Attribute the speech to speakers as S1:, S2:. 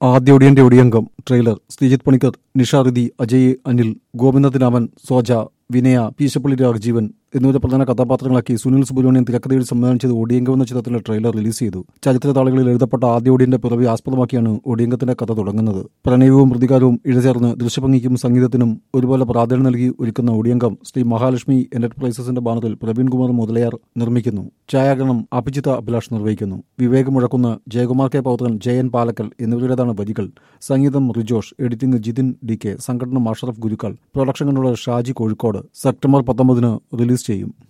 S1: ആദ്യ ഒടിയന്റെ ഒടിയംഗം ട്രെയിലർ ശ്രീജിത്ത് പണിക്കർ നിഷ റിതി അജയ് അനിൽ ഗോപിനാഥ് രാമൻ സോജ വിനയ പീശപ്പള്ളി രാജീവൻ എന്നിവരെ പ്രധാന കഥാപാത്രങ്ങളാക്കി സുനിൽ സുബ്രഹ്മണ്യൻ തിരക്കഥയിൽ സംവിധാനം ചെയ്ത് ഒടിയങ്കം എന്ന ചിത്രത്തിന്റെ ട്രെയിലർ റിലീസ് ചെയ്തു ചരിത്ര താളുകളിൽ എഴുതപ്പെട്ട ആദ്യ ഒടിയന്റെ പിറവി ആസ്പദമാക്കിയാണ് ഒടിയങ്കത്തിന്റെ കഥ തുടങ്ങുന്നത് പ്രണയവും പ്രതികാരവും ഇഴചേർന്ന് ദൃശ്യഭംഗിക്കും സംഗീതത്തിനും ഒരുപോലെ പ്രാധാന്യം നൽകി ഒരുക്കുന്ന ഒടിയങ്കം ശ്രീ മഹാലക്ഷ്മി എന്റർപ്രൈസസിന്റെ ബാനറിൽ പ്രവീൺ കുമാർ മുതലയാർ നിർമ്മിക്കുന്നു ഛായാഗ്രഹണം അഭിജിത അഭിലാഷ് നിർവഹിക്കുന്നു വിവേക് മുഴക്കുന്ന ജയകുമാർ കെ പൗത്രൻ ജയൻ പാലക്കൽ എന്നിവരുടേതാണ് വരികൾ സംഗീതം Rijosh editing Jithin D K സംഘടന Ashraf Gurukkal production controller Shaji Kozhikode September പത്തൊമ്പതിന് റിലീസ് ചെയ്യും